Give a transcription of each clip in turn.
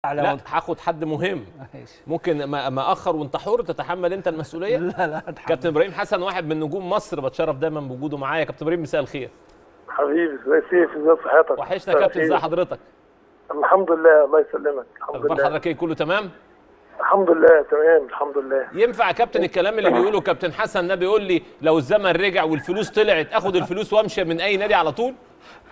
على لا وضع. هاخد حد مهم ماشي. ممكن ما ما اخر وانت حر تتحمل انت المسؤوليه لا لا اتحمل. كابتن ابراهيم حسن واحد من نجوم مصر بتشرف دايما بوجوده معايا كابتن ابراهيم مساء الخير حبيبي ازي سيف ازي صحتك وحشنا يا كابتن ازي حضرتك الحمد لله الله يسلمك الحمد اخبار لله حضرتك ايه كله تمام الحمد لله تمام الحمد لله ينفع يا كابتن الكلام اللي بيقوله كابتن حسن ده بيقول لي لو الزمن رجع والفلوس طلعت اخد الفلوس وامشي من اي نادي على طول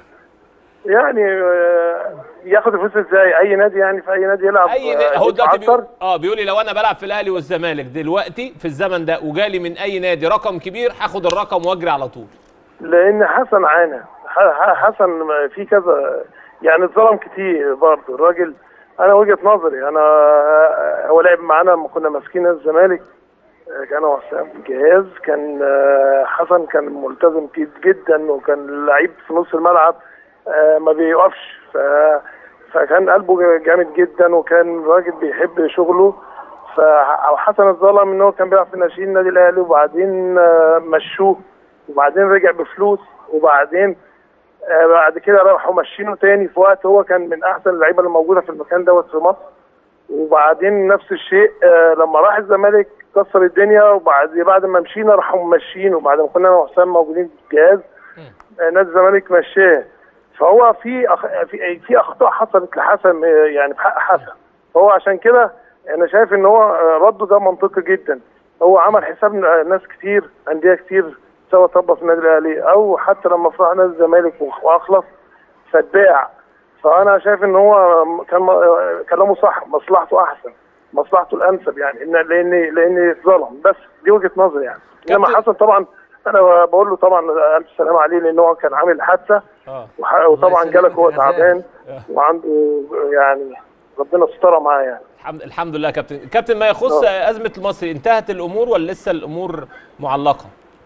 يعني آه، ياخد الفلوس ازاي اي نادي يعني في اي نادي يلعب اي آه، نادي هو دلوقتي يتعثر؟ بيقول اه بيقول لي لو انا بلعب في الاهلي والزمالك دلوقتي في الزمن ده وجالي من اي نادي رقم كبير هاخد الرقم واجري على طول لان حسن عانى ح- ح- حسن في كذا يعني اتظلم كتير برضه الراجل انا وجهه نظري انا هو لعب معانا لما كنا ماسكين نادي الزمالك آه، كان هو حسام جهاز كان آه، حسن كان ملتزم جد- جدا وكان لعيب في نص الملعب آه، ما بيقفش ف- فكان قلبه جامد جدا وكان راجل بيحب شغله فحسن اتظلم ان هو كان بيلعب في ناشئين النادي الاهلي وبعدين آه، مشوه وبعدين رجع بفلوس وبعدين آه، بعد كده راحوا ماشيينه تاني في وقت هو كان من احسن اللعيبه اللي موجوده في المكان دوت في مصر وبعدين نفس الشيء آه، لما راح الزمالك كسر الدنيا وبعد بعد ما مشينا راحوا ماشيينه وبعد ما كنا انا وحسام موجودين في الجهاز آه، نادي الزمالك مشاه فهو في أخ... في في اخطاء حصلت لحسن آه، يعني في حق حسن فهو عشان كده انا شايف ان هو آه، رده ده منطقي جدا هو عمل حساب ن- ناس كتير انديه كتير سوى طبه في النادي الاهلي او حتى لما راح نادي الزمالك وخ- واخلص فاتباع فانا شايف ان هو كان م- كلامه صح مصلحته احسن مصلحته الانسب يعني ان لان لان اتظلم بس دي وجهه نظري يعني انما كابتن- حسن طبعا انا بقول له طبعا الف سلامه عليه لان هو كان عامل حادثه اه وح- وطبعا يسلمك جالك هو يا غزال. تعبان آه. وعنده يعني ربنا سترها معاه يعني الحمد الحمد لله يا كابتن كابتن ما يخص آه. ازمه المصري انتهت الامور ولا لسه الامور معلقه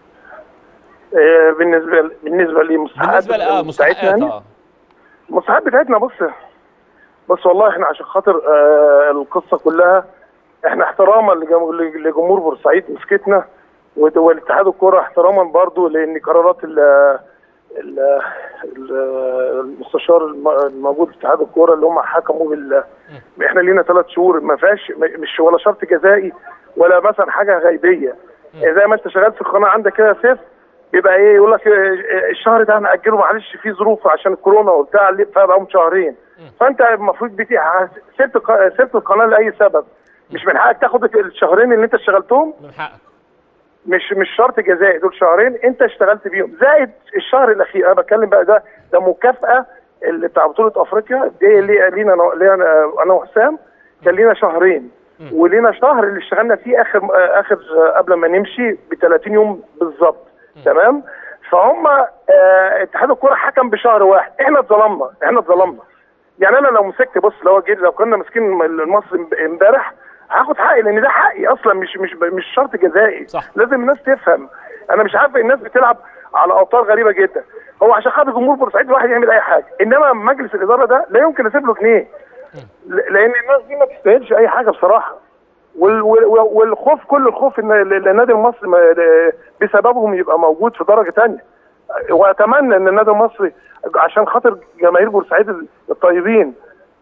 آه، بالنسبه بالنسبه لمستحقات بالنسبه اه بتاعتنا مستحقات يعني اه المستحقات بتاعتنا بص بص والله احنا عشان خاطر آه القصه كلها احنا احتراما لجم- لجمهور بورسعيد مسكتنا وت- والاتحاد الكوره احتراما برضو لان قرارات ال ال ال- المستشار الم- الموجود في اتحاد الكوره اللي هم حكموا بال احنا لينا ثلاث شهور ما فيهاش م- مش ولا شرط جزائي ولا مثلا حاجه غيبيه زي ما انت شغال في القناه عندك كده يا سيف بيبقى ايه يقول لك إيه، الشهر ده هنأجله معلش في ظروف عشان الكورونا وبتاع اللي فبقوا شهرين فانت المفروض بتي... سبت الق- سبت القناه لاي سبب مش من حقك تاخد الشهرين اللي انت اشتغلتهم من حقك مش مش شرط جزائي دول شهرين انت اشتغلت بيهم زائد الشهر الاخير انا بتكلم بقى ده ده مكافاه اللي بتاع بطوله افريقيا دي اللي لينا لينا انا وحسام كان لينا شهرين ولينا شهر اللي اشتغلنا فيه اخر اخر قبل ما نمشي ب 30 يوم بالظبط تمام فهم آه، اتحاد الكوره حكم بشهر واحد احنا اتظلمنا احنا اتظلمنا يعني انا لو مسكت بص لو جيت لو كنا ماسكين المصري امبارح هاخد حقي لان ده حقي اصلا مش مش مش شرط جزائي صح. لازم الناس تفهم انا مش عارف الناس بتلعب على اوتار غريبه جدا هو عشان خاطر جمهور بورسعيد الواحد يعمل اي حاجه انما مجلس الاداره ده لا يمكن اسيب له جنيه ل- لان الناس دي ما تستاهلش اي حاجه بصراحه وال- وال- والخوف كل الخوف ان ال- النادي المصري ما- بسببهم يبقى موجود في درجه تانية واتمنى ان النادي المصري عشان خاطر جماهير بورسعيد الطيبين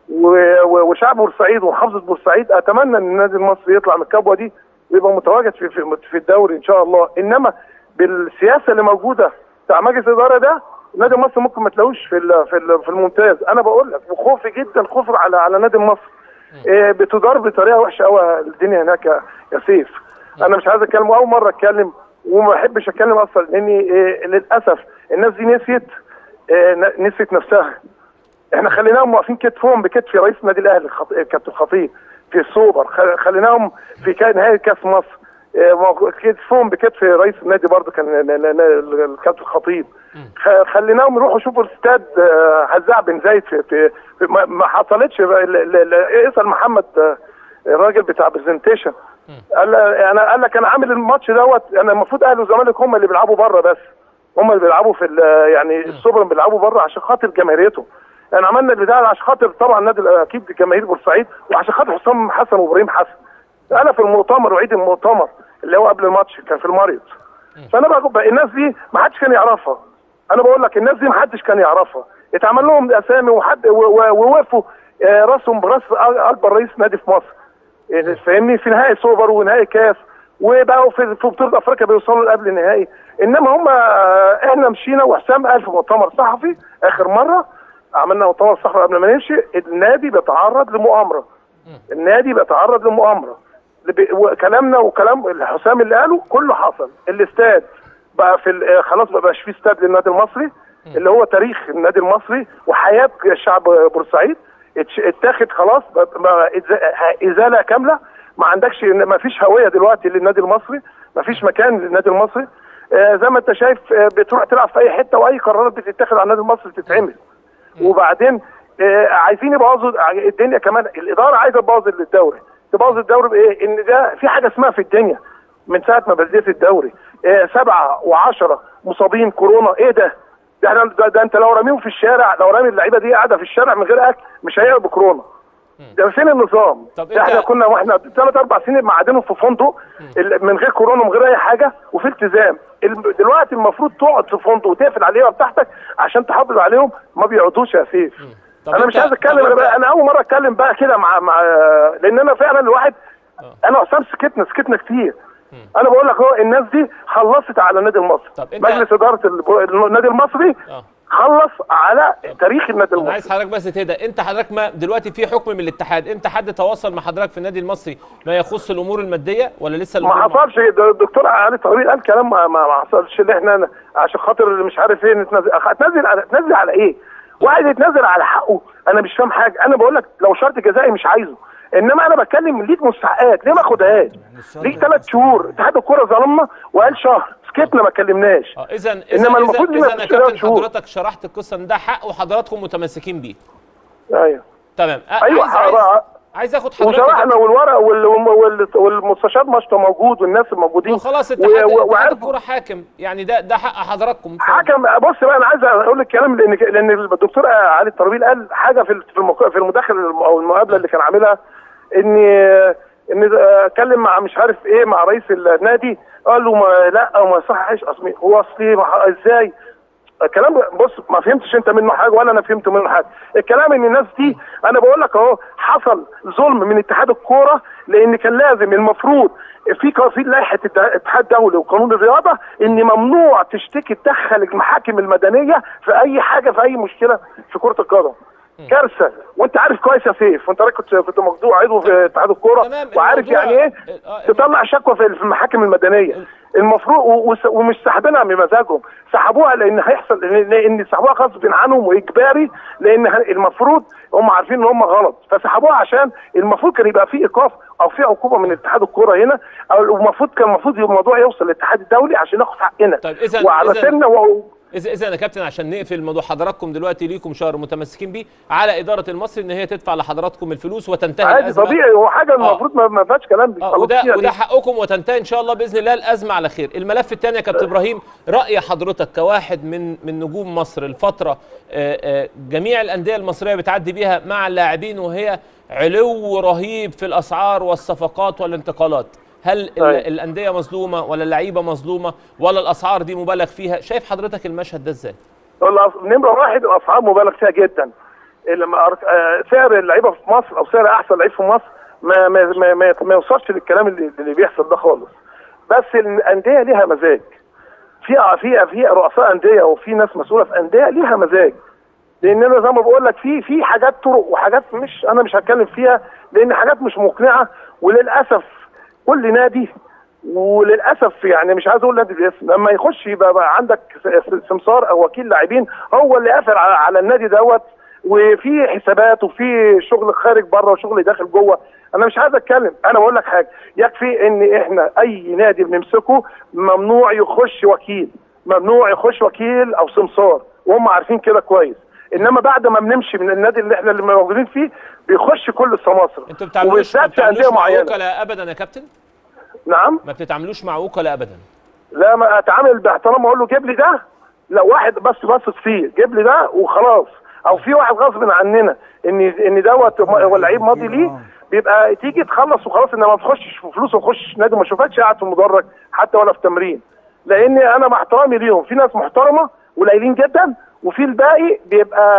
و- و- وشعب بورسعيد ومحافظه بورسعيد اتمنى ان النادي المصري يطلع من الكبوه دي ويبقى متواجد في في في الدوري ان شاء الله انما بالسياسه اللي موجوده بتاع مجلس الاداره ده النادي المصري ممكن ما تلاقوش في ال- في ال- في الممتاز انا بقول لك وخوفي جدا خوف على على نادي مصر إيه، بتدار بطريقه وحشه قوي الدنيا هناك يا يا سيف انا مش عايز اتكلم اول مره اتكلم وما بحبش اتكلم اصلا لاني إيه، للاسف الناس دي نسيت إيه، ن- نسيت نفسها احنا خليناهم واقفين كتفهم بكتف رئيس النادي الاهلي الخط- كابتن خطيب في السوبر خ- خليناهم في كا- نهائي كاس مصر اه، مو- كتفهم بكتف رئيس النادي برضه كان ن- ن- ن- الكابتن خطيب خ- خليناهم يروحوا يشوفوا الاستاد اه، هزاع بن زايد في, في, في ما, ما حصلتش ال- ال- ال- اسال محمد اه، الراجل بتاع برزنتيشن قال انا قال لك انا عامل الماتش دوت انا المفروض اهلي والزمالك هم اللي بيلعبوا بره بس هم اللي بيلعبوا في ال- يعني السوبر بيلعبوا بره عشان خاطر جماهيريتهم احنا عملنا البتاع ده عشان خاطر طبعا النادي اكيد جماهير بورسعيد وعشان خاطر حسام حسن وابراهيم حسن انا في المؤتمر وعيد المؤتمر اللي هو قبل الماتش كان في المريض فانا بقى بقى الناس دي ما حدش كان يعرفها انا بقول لك الناس دي ما حدش كان يعرفها اتعمل لهم اسامي وحد و- و- ووقفوا آه، راسهم براس اكبر رئيس نادي في مصر يعني فاهمني في نهائي سوبر ونهائي كاس وبقوا في في بطوله افريقيا بيوصلوا قبل النهائي انما هم آه، احنا مشينا وحسام قال في مؤتمر صحفي اخر مره عملنا مؤتمر صحفي قبل ما نمشي النادي بيتعرض لمؤامره النادي بيتعرض لمؤامره لب- وكلامنا وكلام حسام اللي قاله كله حصل الاستاد بقى في ال- آه، خلاص ما بقاش فيه استاد للنادي المصري اللي هو تاريخ النادي المصري وحياه الشعب بورسعيد اتش- اتاخد خلاص بقى- بقى إز- ازاله كامله ما عندكش ما فيش هويه دلوقتي للنادي المصري ما فيش مكان للنادي المصري آه زي ما انت شايف آه بتروح تلعب في اي حته واي قرارات بتتاخد على النادي المصري تتعمل وبعدين آه عايزين يبوظوا الدنيا كمان الاداره عايزه تبوظ الدوري تبوظ الدوري بايه؟ ان ده في حاجه اسمها في الدنيا من ساعه ما بديت الدوري آه سبعه وعشره مصابين كورونا ايه ده؟ ده, احنا- ده, ده انت لو راميهم في الشارع لو رامي اللعيبه دي قاعده في الشارع من غير اكل مش هيقعد بكورونا ده فين النظام؟ طب ده احنا انت- كنا واحنا ثلاث اربع سنين معادنهم في فندق ال- من غير كورونا ومن غير اي حاجه وفي التزام الم- دلوقتي المفروض تقعد في فندق وتقفل عليها بتاعتك عشان تحافظ عليهم ما بيقعدوش يا سيف طب انا مش انت- عايز اتكلم طب انا, انت- بقى انا اول مره اتكلم بقى كده مع مع لان انا فعلا الواحد انا وحسام سكتنا سكتنا كتير انا بقول لك هو الناس دي خلصت على النادي المصري طب انت- مجلس اداره الب- النادي المصري اه خلص على تاريخ النادي انا المصري عايز حضرتك بس تهدى انت حضرتك ما دلوقتي في حكم من الاتحاد انت حد تواصل مع حضرتك في النادي المصري ما يخص الامور الماديه ولا لسه ما الامور حصلش ده الدكتور علي طويل قال كلام ما, ما ما حصلش اللي احنا عشان خاطر مش عارف ايه نتنزل اتنزل على تنزل على ايه؟ واحد يتنزل على حقه انا مش فاهم حاجه انا بقول لك لو شرط جزائي مش عايزه انما انا بتكلم ليك مستحقات ليه ما اخدهاش؟ ليك ثلاث شهور اتحاد الكوره ظلمنا وقال شهر سكتنا ما اتكلمناش اه اذا اذا إنما اذا المفروض اذا ما يا يبقاش كابتن ثلاث شهور. حضرتك شرحت القصه ان ده حق وحضراتكم متمسكين بيه ايوه تمام اه، ايوه عايز عايز, بقى. عايز اخد حضرتك يا وشرحنا والورق وال- وال- والمستشار مشطه موجود والناس الموجودين وخلاص و- اتحاد و- اتحاد وعارف الكوره حاكم يعني ده ده حق حضراتكم حكم بص بقى انا عايز اقول لك كلام لان لان الدكتور علي الطرابيل قال حاجه في في المك- في المداخله الم- او المقابله اللي كان عاملها ان ان اتكلم مع مش عارف ايه مع رئيس النادي قال له ما لا ما يصحش اصلي هو اصلي ما- ازاي الكلام بص ما فهمتش انت منه حاجه ولا انا فهمت منه حاجه الكلام ان الناس دي انا بقول لك اهو حصل ظلم من اتحاد الكوره لان كان لازم المفروض في ق- في لائحه الت- اتحاد دولي وقانون الرياضه ان ممنوع تشتكي تدخل المحاكم المدنيه في اي حاجه في اي مشكله في كره القدم كارثه وانت عارف كويس يا سيف وانت راجل كنت كنت موضوع عضو في اتحاد الكوره تمام، وعارف الموضوع- يعني ايه اه، تطلع شكوى في في المحاكم المدنيه المفروض و- وس- ومش سحبينها بمزاجهم سحبوها لان هيحصل لان لأن سحبوها غصب عنهم واجباري لان ه- المفروض هم عارفين ان هم غلط فسحبوها عشان المفروض كان يبقى في ايقاف او في عقوبه من اتحاد الكوره هنا او المفروض كان المفروض الموضوع يوصل للاتحاد الدولي عشان ناخد حقنا طيب إذن- وعلى إذن- سنه و... اذا اذا يا كابتن عشان نقفل الموضوع حضراتكم دلوقتي ليكم شهر متمسكين بيه على اداره المصري ان هي تدفع لحضراتكم الفلوس وتنتهي عادي الازمه طبيعي هو حاجه المفروض ما- ما فيهاش كلام اه بيخلصوا وده فيها وده ليه؟ حقكم وتنتهي ان شاء الله باذن الله الازمه على خير الملف الثاني يا كابتن ابراهيم راي حضرتك كواحد من من نجوم مصر الفتره آه، آه، جميع الانديه المصريه بتعدي بيها مع اللاعبين وهي علو رهيب في الاسعار والصفقات والانتقالات هل ال- طيب. الانديه مظلومه ولا اللعيبه مظلومه ولا الاسعار دي مبالغ فيها شايف حضرتك المشهد ده ازاي الأس- نمره واحد الاسعار مبالغ فيها جدا لما أر- آه، سعر اللعيبه في مصر او سعر احسن لعيب في مصر ما ما ما, ما, ما يوصلش للكلام اللي, اللي بيحصل ده خالص بس الانديه ليها مزاج في في في رؤساء انديه وفي ناس مسؤوله في انديه ليها مزاج لان انا زي ما بقول لك في في حاجات طرق وحاجات مش انا مش هتكلم فيها لان حاجات مش مقنعه وللاسف كل نادي وللاسف يعني مش عايز اقول نادي الاسم لما يخش يبقى بقى عندك س- سمسار او وكيل لاعبين هو اللي قافل على, على النادي دوت وفي حسابات وفي شغل خارج بره وشغل داخل جوه انا مش عايز اتكلم انا بقول لك حاجه يكفي ان احنا اي نادي بنمسكه ممنوع يخش وكيل ممنوع يخش وكيل او سمسار وهم عارفين كده كويس انما بعد ما بنمشي من النادي اللي احنا اللي موجودين فيه بيخش كل السماسره انتوا بتعملوش ما وبالذات في انديه بتعملوش مع معينه وكلاء ابدا يا كابتن نعم ما بتتعاملوش مع وكلاء ابدا لا ما اتعامل باحترام اقول له جيب لي ده لو واحد بس بثق فيه جيب لي ده وخلاص او في واحد غصب عننا ان ان دوت م- هو لعيب ماضي ليه بيبقى تيجي تخلص وخلاص انما ما تخشش في فلوس وتخش نادي ما اشوفكش قاعد في المدرج حتى ولا في تمرين لان انا مع احترامي ليهم في ناس محترمه وقليلين جدا وفي الباقي بيبقى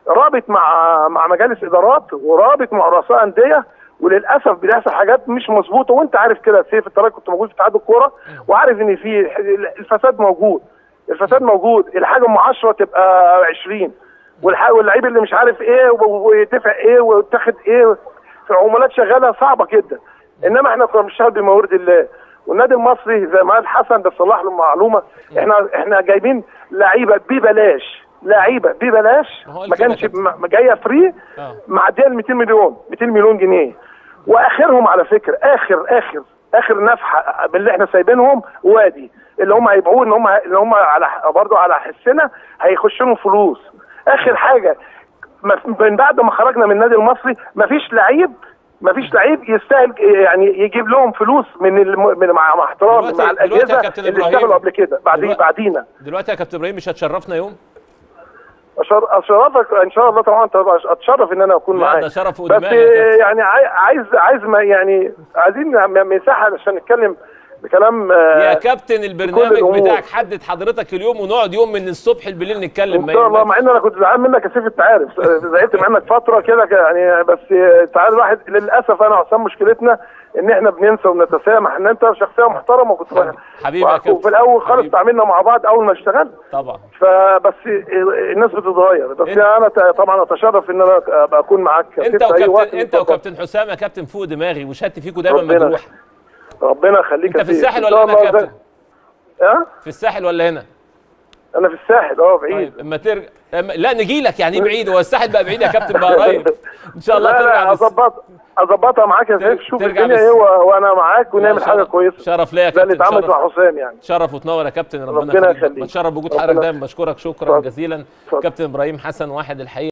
رابط مع مع مجالس ادارات ورابط مع رؤساء انديه وللاسف بيحصل حاجات مش مظبوطه وانت عارف كده سيف الطريق كنت موجود في اتحاد الكوره وعارف ان في الفساد موجود الفساد موجود الحاجه ام 10 تبقى 20 والح- واللعيب اللي مش عارف ايه و- ويدفع ايه ويتاخد ايه في عمولات شغاله صعبه جدا انما احنا كنا بنشتغل بموارد الله والنادي المصري زي ما قال حسن ده صلح له معلومه احنا احنا جايبين لعيبه ببلاش لعيبه ببلاش ما هو قال ما كده كانش كده. ما- جايه فري آه. معديه ال 200 مليون 200 مليون جنيه واخرهم على فكره اخر اخر اخر نفحه من اللي احنا سايبينهم وادي اللي هم هيبيعوه ان هم اللي هم على برضه على حسنا هيخش لهم فلوس اخر حاجه ما- من بعد ما خرجنا من النادي المصري مفيش لعيب مفيش لعيب يستاهل يعني يجيب لهم فلوس من الم... من مع مع احترام دلوقتي- مع دلوقتي يا الاجهزه كابتن اللي إبراهيم، اشتغلوا قبل كده بعدين دلوقتي- بعدينا دلوقتي يا كابتن ابراهيم مش هتشرفنا يوم أشر- اشرفك ان شاء الله طبعا طبعا اتشرف ان انا اكون لا، معاك ده شرف بس ودماغ يا كابتن. يعني عاي- عايز عايز ما يعني عايزين م- مساحه عشان نتكلم بكلام آه، يا كابتن البرنامج الأمور. بتاعك حدد حضرتك اليوم ونقعد يوم من الصبح بالليل نتكلم ان شاء الله يهمكش. مع ان انا كنت زعلان منك يا سيف انت عارف زعلت منك فتره كده ك- يعني بس تعالى الواحد للاسف انا وحسام مشكلتنا ان احنا بننسى ونتسامح ان انت شخصيه محترمه وكنت حبيبي يا كابتن. وفي الاول خالص حبيبي. تعاملنا مع بعض اول ما اشتغلت طبعا فبس الناس بتتغير بس انت- انا ت- طبعا اتشرف ان انا ابقى اكون معاك يا انت سيف في أي وقت وكابتن انت اتفضل. وكابتن حسام يا كابتن فوق دماغي وشهادتي فيكم دايما ربنا مجروحه ربنا يخليك انت يا في سيف. الساحل إن ولا شاء هنا يا الله كابتن زي- ها في الساحل ولا هنا انا في الساحل اه بعيد طيب اما ترجع اما... لا نجي لك يعني إيه بعيد هو الساحل بقى بعيد يا كابتن بقى قريب ان شاء الله لا ترجع لا بس... اظبط اظبطها معاك يا سيف شوف ترجع الدنيا بس- ايه و- وانا معاك لا، ونعمل حاجه شرف- كويسه شرف ليا يا زي اللي كابتن اتعملت شرف مع حسام يعني شرف وتنور يا كابتن ربنا, ربنا يخليك يخليك. بتشرف بوجود ربنا- حضرتك دايما بشكرك شكرا اتفضل. جزيلا اتفضل. كابتن ابراهيم حسن واحد الحقيقه